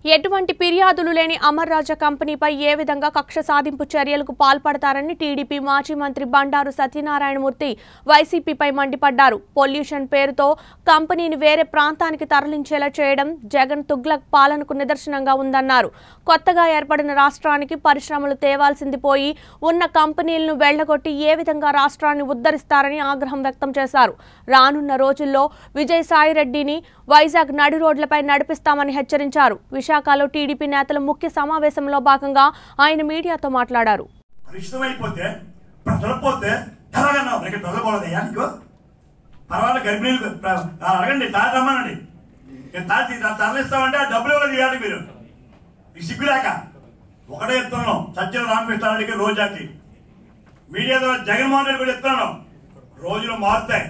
ఎటువంటి ఫిర్యాదులు లేని అమర్ రాజా కంపెనీపై ఏ విధంగా కక్ష సాధింపు చర్యలకు పాల్పడతారని టీడీపీ మాజీ మంత్రి బండారు సత్యనారాయణమూర్తి వైసీపీపై మండిపడ్డారు పొల్యూషన్ పేరుతో కంపెనీని వేరే ప్రాంతానికి తరలించేలా చేయడం జగన్ తుగ్లక్ పాలనకు నిదర్శనంగా ఉందన్నారు కొత్తగా ఏర్పడిన రాష్ట్రానికి పరిశ్రమలు తేవాల్సింది పోయి ఉన్న కంపెనీలను వెళ్లగొట్టి ఏ విధంగా రాష్ట్రాన్ని ఉద్ధరిస్తారని ఆగ్రహం వ్యక్తం చేశారు రానున్న రోజుల్లో విజయసాయిరెడ్డిని వైజాగ్ నడి రోడ్లపై నడిపిస్తామని హెచ్చరించారు విశాఖలో టీడీపీ నేతల ముఖ్య సమావేశంలో భాగంగా ఆయన మీడియాతో మాట్లాడారు కలుషితమైపోతే ప్రజలు పోతే ఎలాగన్నా మనకి ప్రజలు పోలేదయ్యా నీకు పర్వాలేదు గర్భిణీలు ప్ర- ఆ, అడగండి తాళి రమ్మనండి నేను తాళి తరలిస్తామంటే ఆ డబ్బులు ఇవ్వాలి ఇవ్వాలి మీరు ఈ సిగ్గులేక ఒకటే చెప్తున్నాం సజ్జల రామకృష్ణారెడ్డికి రోజాకి మీడియా ద్వారా జగన్మోహన్ రెడ్డి కూడా చెప్తున్నాను రోజులు మారుతాయి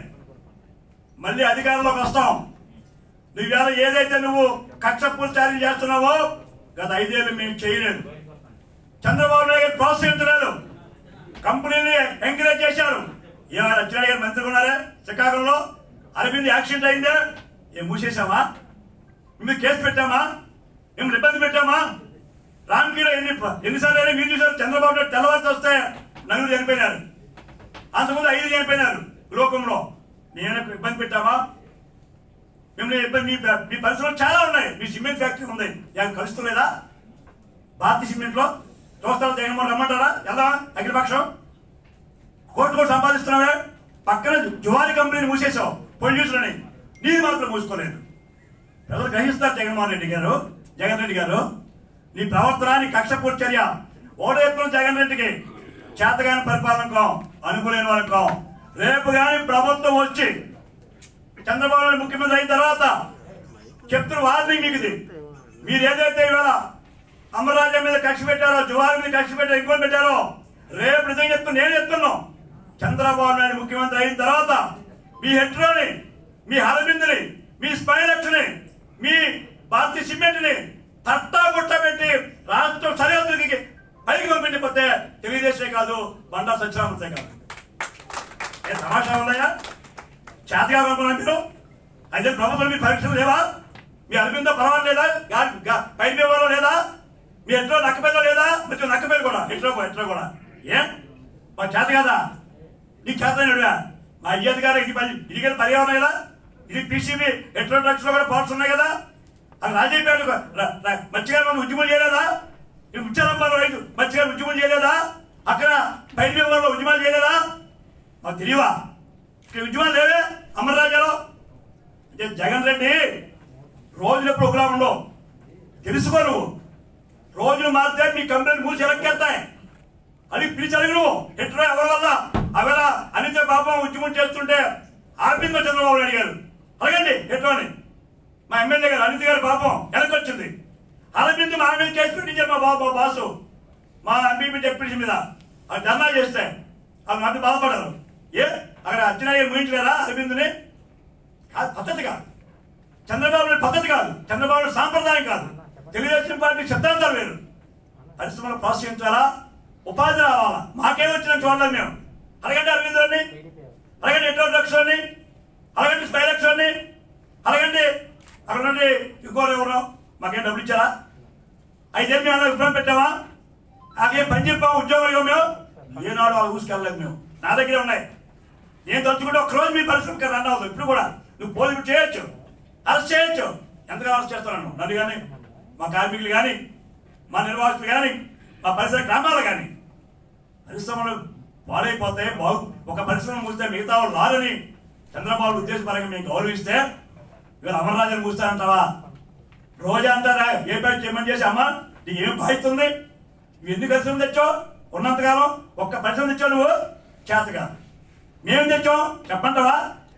మళ్ళీ అధికారంలోకి వస్తాం నువ్వు ఇవాళ ఏదైతే నువ్వు కక్ష పూర్తి చేస్తున్నావో గత ఐదేళ్ళు మేము చేయలేదు చంద్రబాబు నాయుడు గారు ప్రోత్సహించలేదు కంపెనీని ఎంకరేజ్ చేశారు ఇవాళ అచ్చెన్నాయుడు గారు మంత్రి ఉన్నారే శ్రీకాకుళంలో అరవింద్ యాక్సిడెంట్ అయిందే ఏం మూసేశామా మేము కేసు పెట్టామా మేము ఇబ్బంది పెట్టామా రామ్కీలో ఎన్ని ఎన్నిసార్లు అయినా మీరు చూసారు చంద్రబాబు నాయుడు తెల్లవారితో వస్తే నలుగురు చనిపోయినారు అంతకుముందు ఐదు చనిపోయినారు లోకంలో నేను ఇబ్బంది పెట్టామా మిమ్మల్ని ఇబ్బంది మీ మీ పరిశ్రమలు చాలా ఉన్నాయి మీ సిమెంట్ ఫ్యాక్టరీ ఉంది ఏం కలుస్తలేదా భారతీయ సిమెంట్ లో చూస్తారు జగన్మోహన్ రమ్మంటారా ఎలా అఖిలపక్షం కోట్లు కోట్లు సంపాదిస్తున్నావే పక్కన జువారి కంపెనీని మూసేశావు పొల్యూషన్ అని నీది మాత్రం మూసుకోలేదు ప్రజలు గ్రహిస్తారు జగన్మోహన్ రెడ్డి గారు జగన్ రెడ్డి గారు నీ ప్రవర్తన నీ కక్షపూర్తి చర్య ఓడేపురం జగన్ రెడ్డికి చేతగాని పరిపాలనకం అనుకులేని వాళ్ళకం రేపు కానీ ప్రభుత్వం వచ్చి చంద్రబాబు నాయుడు ముఖ్యమంత్రి అయిన తర్వాత చెప్తున్న వార్నింగ్ మీకు ఇది మీరు ఏదైతే ఇవాళ అమరరాజా మీద కక్ష పెట్టారో జువారి మీద కక్ష పెట్టారో ఇంకోటి పెట్టారో రేపు నిజంగా చెప్తున్నా నేను చెప్తున్నాను చంద్రబాబు నాయుడు ముఖ్యమంత్రి అయిన తర్వాత మీ హెట్రోని మీ హరబిందుని మీ స్పైలక్స్ని మీ భారతీయ సిమెంట్ని తట్టా బుట్ట పెట్టి రాష్ట్రం సరిహద్దుకి పైకి పంపించకపోతే తెలుగుదేశమే కాదు బండా సత్యనారాయణ కాదు ఏ తమాషా ఉన్నాయా చేతగా అనుకున్నా మీరు అయితే ప్రభుత్వం మీ పరీక్షలు లేవా మీ అరవిందో పర్వాలేదా గా- గా- పైన వివరం లేదా మీ ఎట్లో నక్కపేద లేదా కొంచెం నక్కపేద కూడా ఎట్లో ఎట్లో కూడా ఏ మా చేత కదా నీకు చేతనడుగా మా అయ్యేది గారు ఇది పని ఇది కదా పర్యావరణం కదా ఇది పీసీబీ ఎట్లో డ్రగ్స్ లో కూడా పార్ట్స్ ఉన్నాయి కదా అది రాజీపేట మత్స్యకారు మనం ఉద్యమం చేయలేదా ఇది ఉచ్చారంలో రైతు మత్స్యకారు ఉద్యమం చేయలేదా అక్కడ పైన వివరంలో ఉద్యమాలు చేయలేదా మాకు తెలియవా ఇక్కడ ఉద్యమాలు లేవే అమరరాజాలో అంటే జగన్ రెడ్డి రోజులు ఎప్పుడు ఒకలా ఉండవు తెలుసుకో నువ్వు రోజులు మారితే మీ కంపెనీ మూసి ఎలక్కేస్తాయి అది పిలిచి అడుగు నువ్వు ఎట్లా ఎవరి వల్ల అవేళ అనిత పాపం ఉద్యమం చేస్తుంటే ఆపిందో చంద్రబాబు నాయుడు గారు అడగండి ఎట్లా అని మా ఎమ్మెల్యే గారు అనిత గారు పాపం వెనక్కి వచ్చింది అరవింద్ మా మీద కేసు పెట్టించారు మా బాబు మా బాసు మా ఎంపీ డిప్యూటీ మీద అది ధర్నా చేస్తే అది నన్ను బాధపడరు ఏ అక్కడ అచ్చెన్నాయుడు ముగించలేరా అరవింద్ని కాదు పద్ధతి కాదు చంద్రబాబు నాయుడు పద్ధతి కాదు చంద్రబాబు నాయుడు సాంప్రదాయం కాదు తెలుగుదేశం పార్టీ సిద్ధాంతాలు వేరు పరిశ్రమలు ప్రోత్సహించాలా ఉపాధి రావాలా మాకేం వచ్చిన చూడలేదు మేము అడగండి అరవిందోని అడగండి ఎటో లక్షని అడగండి స్పై లక్షని అడగండి అక్కడ నుండి ఇంకోరు ఎవరు మాకేం డబ్బులు ఇచ్చారా అయితే మేము అలా విఫలం పెట్టామా నాకేం పని చెప్పాము ఉద్యోగం మేము ఏనాడు వాళ్ళు ఊసుకెళ్ళలేదు మేము నా దగ్గర ఉన్నాయి నేను తలుచుకుంటే ఒక రోజు మీ పరిశ్రమకి రన్ అవ్వదు ఇప్పుడు కూడా నువ్వు పోలీసు చేయొచ్చు అరెస్ట్ చేయొచ్చు ఎంతగా అరెస్ట్ చేస్తున్నాను నన్ను కానీ మా కార్మికులు కానీ మా నిర్వాహకులు కానీ మా పరిసర గ్రామాలు కానీ పరిశ్రమలు పాడైపోతే బాగు ఒక పరిశ్రమ మూస్తే మిగతా వాళ్ళు రారని చంద్రబాబు ఉద్దేశపరంగా మేము గౌరవిస్తే వీళ్ళు అమర్రాజుని మూస్తారంటావా రోజా అంటారా ఏ పేరు చేయమని చేసి అమ్మ నీకు ఏం బాధ్యత ఉంది నువ్వు ఎందుకు పరిశ్రమ తెచ్చావు ఉన్నంతకాలం ఒక్క పరిశ్రమ తెచ్చావు నువ్వు చేతగా మేము తెచ్చాం చెప్పంటావా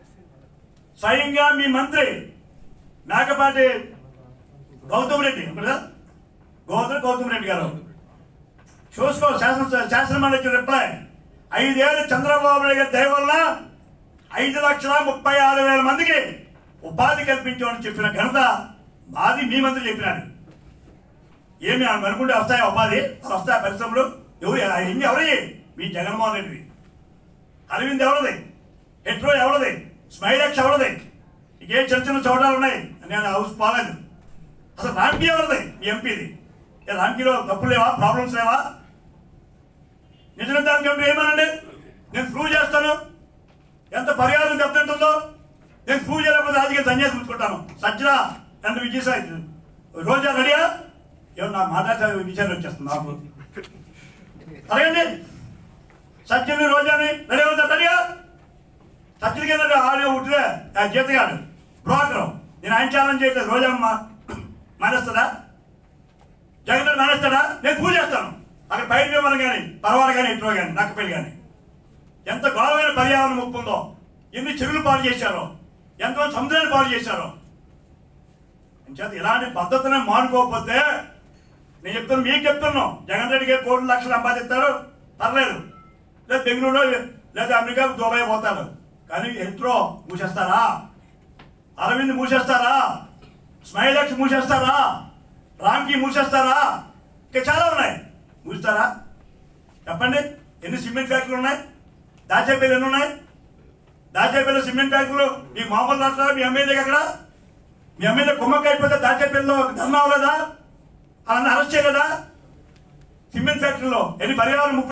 స్వయంగా మీ మంత్రి మేకపాటి గౌతమ్ రెడ్డి కదా గౌతమ్ గౌతమ్ రెడ్డి గారు చూసుకో శాసన శాసనమండలి రిప్లై ఐదేళ్ళు చంద్రబాబు నాయుడు గారి దయ వల్ల ఐదు లక్షల ముప్పై ఆరు వేల మందికి ఉపాధి కల్పించామని చెప్పిన ఘనత మాది మీ మంత్రి చెప్పినాడు ఏమి ఆమె అనుకుంటే వస్తాయా ఉపాధి అసలు వస్తాయా పరిశ్రమలు ఎవరు ఎన్ని ఎవరయ్యి మీ జగన్మోహన్ రెడ్డి అరవింద్ ఎవరిది హెట్రో ఎవరిది స్మైలెక్స్ ఎవరిది ఇంకే చిన్న చిన్న చోటాలు ఉన్నాయి నేను హౌస్ పోలేదు అసలు రాంకీ ఎవరిది మీ ఎంపీది ఏ రాంకీలో తప్పులు లేవా ప్రాబ్లమ్స్ లేవా నిజం దానికి ఏమనండి నేను ప్రూవ్ చేస్తాను ఎంత పరిహారం దెబ్బతింటుందో నేను ప్రూవ్ చేయలేకపోతే రాజకీయ సన్యాసం ఉంచుకుంటాను సజ్జన రెండు విజయసాయి రోజా రెడీయా ఏమో నాకు మాట్లాడే విషయాలు వచ్చేస్తుంది నాకు అడగండి సజ్జని రోజాని రెడీ అవుతా రెడీయా సజ్జన కింద ఆడియో ఉంటే ఆ జీతగాడు బ్రోకర్ నేను ఆయన ఛాలెంజ్ చేయట్లేదు రోజమ్మ మానేస్తుందా జగన్ రెడ్డి మానేస్తాడా నేను పూజ చేస్తాను అక్కడ బయట విమానం కానీ పర్వాలు కానీ ఇట్లో కానీ నక్కపల్లి కానీ ఎంత ఘోరమైన పర్యావరణ ముప్పు ఉందో ఎన్ని చెరువులు పాలు చేశారో ఎంతమంది సముద్రాన్ని పాలు చేశారో చేత ఇలాంటి పద్ధతిని మానుకోకపోతే నేను చెప్తాను మీకు చెప్తున్నాను జగన్ రెడ్డికి కోటి లక్షలు సంపాదిస్తాడు పర్లేదు లేదా బెంగళూరులో లేదా అమెరికా దుబాయ్ పోతాడు కానీ ఎంత్రో మూసేస్తారా అరవింద్ మూసేస్తారా స్మైలక్స్ మూసేస్తారా రామ్కి మూసేస్తారా ఇంకా చాలా ఉన్నాయి మూస్తారా చెప్పండి ఎన్ని సిమెంట్ ఫ్యాక్టరీలు ఉన్నాయి దాచేపల్లి ఎన్ని ఉన్నాయి దాచేపల్లి సిమెంట్ ఫ్యాక్టరీలు మీ మామూలు రాష్ట్రాలు మీ ఎమ్మెల్యే అక్కడ మీ ఎమ్మెల్యే కుమ్మక్క అయిపోతే దాచేపల్లిలో ధర్నా అవ్వలేదా అలా అరెస్ట్ చేయలేదా సిమెంట్ ఫ్యాక్టరీలో ఎన్ని పరిహారం